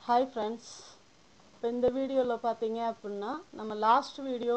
hi friends இப்போ இந்த வீடியோவில் பார்த்தீங்க அப்படின்னா நம்ம last video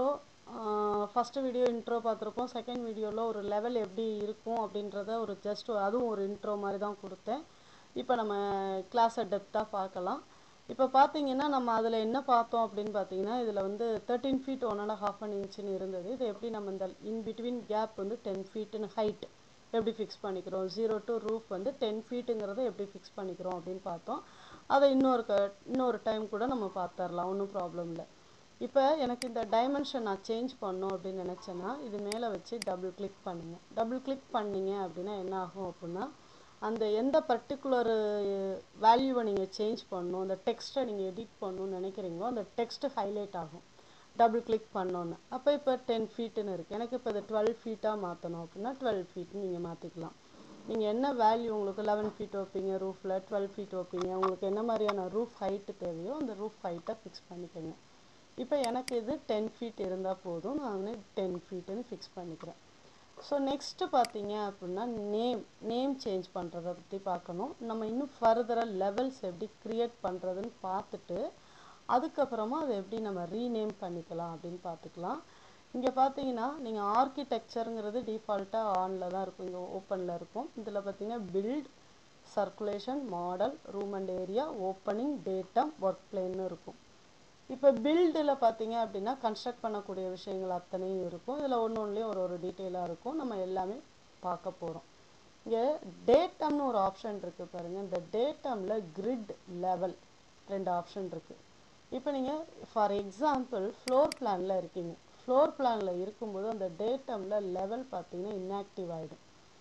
first video intro பார்த்துருப்போம் செகண்ட் வீடியோவில் ஒரு லெவல் எப்படி இருக்கும் அப்படின்றத ஒரு ஜஸ்ட் அதுவும் ஒரு இன்ட்ரோ மாதிரி தான் கொடுத்தேன் இப்போ நம்ம கிளாஸை டெப்த்தாக பார்க்கலாம் இப்போ பார்த்தீங்கன்னா நம்ம அதில் என்ன பார்த்தோம் அப்படின்னு பார்த்தீங்கன்னா இதில் வந்து thirteen feet one and half an இன்ச்சுன்னு இருந்தது இது எப்படி நம்ம இந்த இன் பிட்வீன் கேப் வந்து டென் ஃபீட்டுன்னு ஹைட் எப்படி ஃபிக்ஸ் பண்ணிக்கிறோம் ஜீரோ டு ரூஃப் வந்து டென் ஃபீட்டுங்கிறத எப்படி ஃபிக்ஸ் பண்ணிக்கிறோம் அப்படின்னு பார்த்தோம் அதை இன்னொரு க இன்னொரு டைம் கூட நம்ம பார்த்துடலாம் ஒன்றும் ப்ராப்ளம் இல்லை இப்போ எனக்கு இந்த டைமென்ஷன் நான் சேஞ்ச் பண்ணோம் அப்படின்னு நினச்சேன்னா இது மேலே வச்சு டபுள் கிளிக் பண்ணுங்க டபுள் கிளிக் பண்ணீங்க அப்படின்னா என்ன ஆகும் அப்படின்னா அந்த எந்த பர்டிகுலர் வேல்யூவை நீங்கள் சேஞ்ச் பண்ணணும் அந்த டெக்ஸ்ட்டை நீங்கள் எடிட் பண்ணணும்னு நினைக்கிறீங்களோ அந்த டெக்ஸ்ட் ஹைலைட் ஆகும் டபுள் கிளிக் பண்ணோன்னு அப்போ இப்போ டென் ஃபீட்டுன்னு இருக்குது எனக்கு இப்போ இது டுவெல் ஃபீட்டாக மாற்றணும் அப்படின்னா டுவெல் ஃபீட்னு நீங்கள் மாற்றிக்கலாம் நீங்கள் என்ன வேல்யூ உங்களுக்கு லெவன் ஃபீட் வைப்பீங்க ரூஃபில் டுவெல் ஃபீட் வைப்பீங்க உங்களுக்கு என்ன மாதிரியான ரூஃப் ஹைட்டு தேவையோ அந்த ரூஃப் ஹைட்டை ஃபிக்ஸ் பண்ணிக்கோங்க இப்போ எனக்கு இது டென் ஃபீட் இருந்தால் போதும் நான் வந்து டென் ஃபீட்டுன்னு ஃபிக்ஸ் பண்ணிக்கிறேன் ஸோ நெக்ஸ்ட்டு பார்த்தீங்க அப்படின்னா நேம் நேம் சேஞ்ச் பண்ணுறத பற்றி பார்க்கணும் நம்ம இன்னும் ஃபர்தராக லெவல்ஸ் எப்படி க்ரியேட் பண்ணுறதுன்னு பார்த்துட்டு அதுக்கப்புறமா அதை எப்படி நம்ம ரீநேம் பண்ணிக்கலாம் அப்படின்னு பார்த்துக்கலாம் இங்கே பார்த்தீங்கன்னா நீங்கள் ஆர்கிடெக்சருங்கிறது டிஃபால்ட்டாக ஆனில் தான் இருக்கும் இங்கே ஓப்பனில் இருக்கும் இதில் பார்த்தீங்கன்னா build circulation model room and area opening datum work பிளேன்னு இருக்கும் இப்போ பில்டில் பார்த்தீங்க அப்படின்னா கன்ஸ்ட்ரக்ட் பண்ணக்கூடிய விஷயங்கள் அத்தனையும் இருக்கும் இதில் ஒன்று ஒன்றுலேயும் ஒரு ஒரு டீட்டெயிலாக இருக்கும் நம்ம எல்லாமே பார்க்க போகிறோம் இங்கே டேட்டம்னு ஒரு ஆப்ஷன் இருக்குது பாருங்கள் இந்த டேட்டமில் கிரிட் லெவல் ரெண்டு ஆப்ஷன் இருக்குது இப்போ நீங்கள் ஃபார் எக்ஸாம்பிள் ஃப்ளோர் பிளானில் இருக்கீங்க ஃப்ளோர் பிளானில் இருக்கும்போது அந்த டேட்டமில் லெவல் பார்த்தீங்கன்னா இன்ஆக்டிவ் ஆகிடும்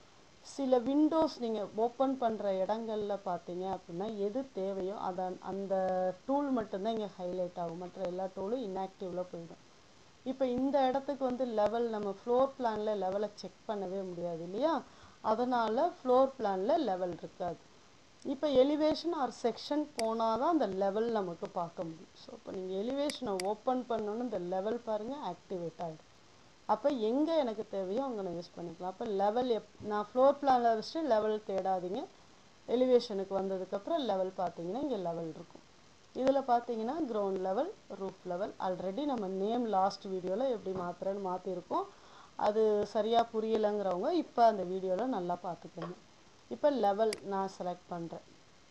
சில விண்டோஸ் நீங்கள் ஓப்பன் பண்ணுற இடங்களில் பார்த்தீங்க அப்படின்னா எது தேவையோ அதை அந்த டூல் மட்டும்தான் இங்கே ஹைலைட் ஆகும் மற்ற எல்லா டூலும் இன்ஆக்டிவில் போயிடும் இப்போ இந்த இடத்துக்கு வந்து லெவல் நம்ம ஃப்ளோர் பிளானில் லெவலை செக் பண்ணவே முடியாது இல்லையா அதனால் ஃப்ளோர் பிளானில் லெவல் இருக்காது இப்போ எலிவேஷன் ஆர் செக்ஷன் போனால் தான் அந்த லெவல் நமக்கு பார்க்க முடியும் ஸோ இப்போ நீங்கள் எலிவேஷனை ஓப்பன் பண்ணணுன்னு இந்த லெவல் பாருங்கள் ஆக்டிவேட் ஆகிடும் அப்போ எங்கே எனக்கு தேவையோ அங்கே நான் யூஸ் பண்ணிக்கலாம் அப்போ லெவல் எப் நான் ஃப்ளோர் பிளானில் வச்சுட்டு லெவல் தேடாதீங்க எலிவேஷனுக்கு வந்ததுக்கப்புறம் லெவல் பார்த்தீங்கன்னா இங்கே லெவல் இருக்கும் இதில் பார்த்தீங்கன்னா ground level roof level already நம்ம நேம் லாஸ்ட் வீடியோவில் எப்படி மாற்றுறேன்னு மாற்றிருக்கோம் அது சரியாக புரியலைங்கிறவங்க இப்போ அந்த வீடியோவில் நல்லா பார்த்துக்கோங்க இப்போ லெவல் நான் செலக்ட் பண்ணுறேன்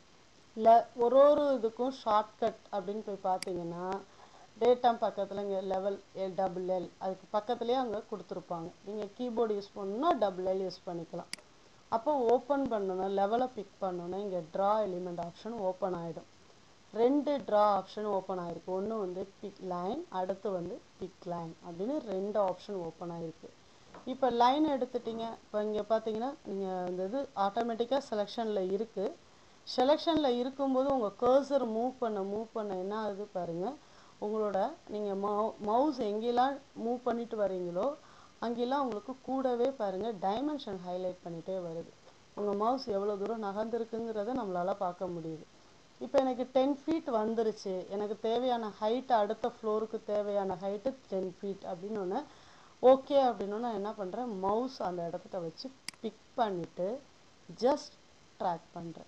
ல ஒரு ஒரு இதுக்கும் ஷார்ட்கட் அப்படின்னு போய் பார்த்தீங்கன்னா டேட்டாம் பக்கத்தில் இங்கே லெவல் எல் டபுள் எல் அதுக்கு பக்கத்துலேயே அங்கே கொடுத்துருப்பாங்க நீங்கள் கீபோர்டு யூஸ் பண்ணணுன்னா டபுள் எல் யூஸ் பண்ணிக்கலாம் அப்போ ஓப்பன் பண்ணணும் லெவலை பிக் பண்ணணும் இங்கே ட்ரா எலிமெண்ட் ஆப்ஷன் ஓப்பன் ஆகிடும் ரெண்டு ட்ரா ஆப்ஷன் ஓப்பன் ஆகிருக்கு ஒன்று வந்து பிக் லைன் அடுத்து வந்து பிக் லைன் அப்படின்னு ரெண்டு ஆப்ஷன் ஓப்பன் ஆகிருக்கு இப்போ லைன் எடுத்துட்டிங்க இப்போ இங்கே பார்த்தீங்கன்னா நீங்கள் இந்த இது ஆட்டோமேட்டிக்காக செலெக்ஷனில் இருக்குது செலெக்ஷனில் இருக்கும்போது உங்கள் கர்சர் மூவ் பண்ண மூவ் பண்ண என்ன ஆகுது பாருங்கள் உங்களோட நீங்கள் மவு மவுஸ் எங்கெல்லாம் மூவ் பண்ணிட்டு வரீங்களோ அங்கெல்லாம் உங்களுக்கு கூடவே பாருங்கள் டைமென்ஷன் ஹைலைட் பண்ணிகிட்டே வருது உங்கள் மவுஸ் எவ்வளோ தூரம் நகர்ந்துருக்குங்கிறத நம்மளால் பார்க்க முடியுது இப்போ எனக்கு டென் ஃபீட் வந்துருச்சு எனக்கு தேவையான ஹைட் அடுத்த ஃப்ளோருக்கு தேவையான ஹைட்டு டென் ஃபீட் அப்படின்னு ஒன்று ஓகே அப்படின்னு நான் என்ன பண்ணுறேன் மவுஸ் அந்த இடத்துல வச்சு பிக் பண்ணிவிட்டு ஜஸ்ட் ட்ராக் பண்ணுறேன்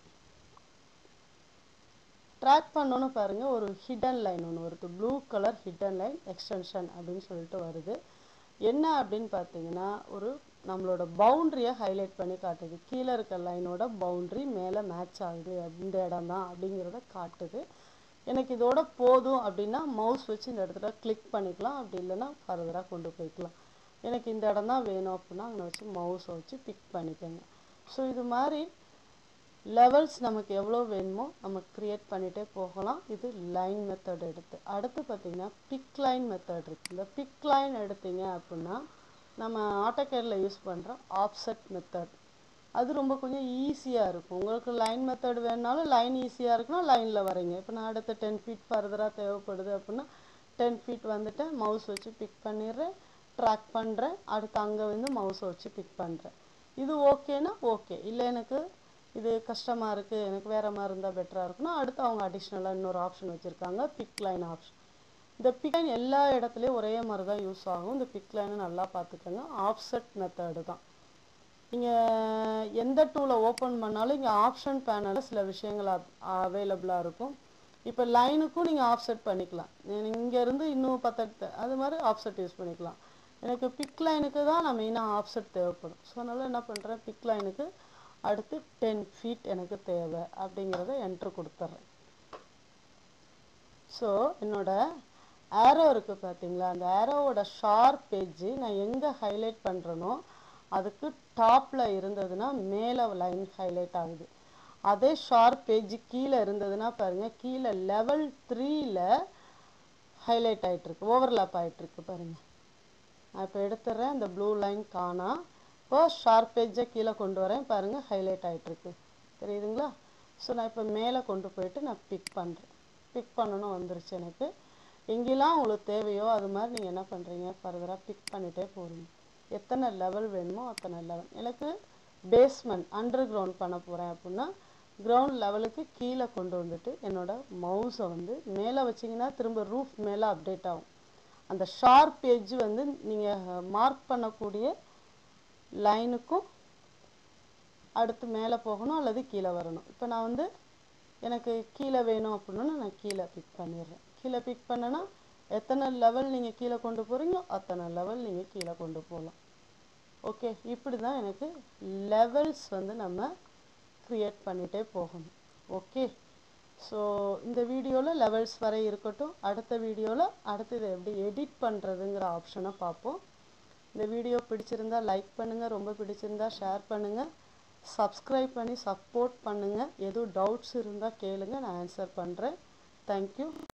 ட்ராக் பண்ணோன்னு பாருங்கள் ஒரு ஹிடன் லைன் ஒன்று வருது blue colour hidden line extension அப்படின்னு சொல்லிட்டு வருது என்ன அப்படின்னு பார்த்தீங்கன்னா ஒரு நம்மளோட பவுண்ட்ரியை ஹைலைட் பண்ணி காட்டுது கீழே இருக்க லைனோட பவுண்ட்ரி மேலே மேட்ச் ஆகுது இந்த இடம் தான் அப்படிங்கிறத காட்டுது எனக்கு இதோட போதும் அப்படின்னா மவுஸ் வச்சு இந்த இடத்துல கிளிக் பண்ணிக்கலாம் அப்படி இல்லைன்னா ஃபர்தராக கொண்டு போய்க்கலாம் எனக்கு இந்த இடம் தான் வேணும் அப்படின்னா அங்கே வச்சு மவுஸை வச்சு பிக் பண்ணிக்கோங்க ஸோ இது மாதிரி லெவல்ஸ் நமக்கு எவ்வளோ வேணுமோ நம்ம க்ரியேட் பண்ணிகிட்டே போகலாம் இது லைன் மெத்தட் எடுத்து அடுத்து பார்த்திங்கன்னா பிக் லைன் மெத்தட் இருக்குது இந்த பிக் லைன் எடுத்தீங்க அப்படின்னா நம்ம ஆட்டோகேரில் யூஸ் பண்ணுற ஆப்செட் மெத்தட் அது ரொம்ப கொஞ்சம் ஈஸியாக இருக்கும் உங்களுக்கு லைன் மெத்தட் வேணுனாலும் லைன் ஈஸியாக இருக்குன்னா லைனில் வரீங்க இப்போ நான் அடுத்த டென் ஃபீட் ஃபர்தராக தேவைப்படுது அப்படின்னா டென் ஃபீட் வந்துட்டு மவுஸ் வச்சு பிக் பண்ணிடுறேன் ட்ராக் பண்ணுறேன் அடுத்து அங்கே வந்து மவுஸை வச்சு பிக் பண்ணுறேன் இது ஓகேனா ஓகே இல்லை எனக்கு இது கஷ்டமாக இருக்குது எனக்கு வேறு மாதிரி இருந்தால் பெட்டராக இருக்குன்னா அடுத்து அவங்க அடிஷ்னலாக இன்னொரு ஆப்ஷன் வச்சுருக்காங்க பிக் லைன் ஆப்ஷன் இந்த பிக் லைன் எல்லா இடத்துலையும் ஒரே மாதிரி தான் யூஸ் ஆகும் இந்த பிக் லைனை நல்லா பார்த்துக்கோங்க ஆஃப்செட் மெத்தடு தான் நீங்கள் எந்த டூலை ஓப்பன் பண்ணாலும் இங்கே ஆப்ஷன் பேனலில் சில விஷயங்கள் அவைலபிளாக இருக்கும் இப்போ லைனுக்கும் நீங்கள் ஆஃப்செட் பண்ணிக்கலாம் இங்கேருந்து இன்னும் பத்து அது மாதிரி ஆஃப்செட் யூஸ் பண்ணிக்கலாம் எனக்கு பிக் லைனுக்கு தான் நான் மெயினாக ஆஃப்செட் தேவைப்படும் ஸோ அதனால் என்ன பண்ணுறேன் பிக் லைனுக்கு அடுத்து டென் ஃபீட் எனக்கு தேவை அப்படிங்கிறத என்ட்ரு கொடுத்துட்றேன் ஸோ என்னோட ஆரோ இருக்குது பார்த்தீங்களா அந்த ஆரோவோட ஷார்ப் பேஜ் நான் எங்கே ஹைலைட் பண்ணுறேனோ அதுக்கு டாப்பில் இருந்ததுன்னா மேலே லைன் ஹைலைட் ஆகுது அதே ஷார்ப் பேஜ் கீழே இருந்ததுன்னா பாருங்கள் கீழே லெவல் த்ரீல ஹைலைட் ஆகிட்டுருக்கு ஓவர்லாப் ஆகிட்டுருக்கு பாருங்கள் நான் இப்போ எடுத்துடுறேன் இந்த ப்ளூ லைன் காணா இப்போ ஷார்ப் பேஜை கீழே கொண்டு வரேன் பாருங்கள் ஹைலைட் ஆகிட்டுருக்கு தெரியுதுங்களா ஸோ நான் இப்போ மேலே கொண்டு போயிட்டு நான் பிக் பண்ணுறேன் பிக் பண்ணணும் வந்துருச்சு எனக்கு எங்கெல்லாம் உங்களுக்கு தேவையோ அது மாதிரி நீங்கள் என்ன பண்ணுறீங்க ஃபர்தராக பிக் பண்ணிகிட்டே போகிறீங்க எத்தனை லெவல் வேணுமோ அத்தனை லெவல் எனக்கு பேஸ்மெண்ட் அண்டர் கிரவுண்ட் பண்ண போகிறேன் அப்படின்னா கிரவுண்ட் லெவலுக்கு கீழே கொண்டு வந்துட்டு என்னோட மவுஸை வந்து மேலே வச்சிங்கன்னா திரும்ப ரூஃப் மேலே அப்டேட் ஆகும் அந்த ஷார்ப் பேஜ் வந்து நீங்கள் மார்க் பண்ணக்கூடிய லைனுக்கும் அடுத்து மேலே போகணும் அல்லது கீழே வரணும் இப்போ நான் வந்து எனக்கு கீழே வேணும் அப்படின்னா நான் கீழே பிக் பண்ணிடுறேன் கீழே பிக் பண்ணனா எத்தனை லெவல் நீங்கள் கீழே கொண்டு போகிறீங்களோ அத்தனை லெவல் நீங்கள் கீழே கொண்டு போகலாம் ஓகே இப்படி தான் எனக்கு லெவல்ஸ் வந்து நம்ம க்ரியேட் பண்ணிகிட்டே போகணும் ஓகே ஸோ இந்த வீடியோவில் லெவல்ஸ் வரை இருக்கட்டும் அடுத்த வீடியோவில் அடுத்து இதை எப்படி எடிட் பண்ணுறதுங்கிற ஆப்ஷனை பார்ப்போம் இந்த வீடியோ பிடிச்சிருந்தா லைக் பண்ணுங்கள் ரொம்ப பிடிச்சிருந்தா ஷேர் பண்ணுங்கள் சப்ஸ்கிரைப் பண்ணி சப்போர்ட் பண்ணுங்கள் எதுவும் டவுட்ஸ் இருந்தால் கேளுங்க நான் ஆன்சர் பண்ணுறேன் தேங்க்யூ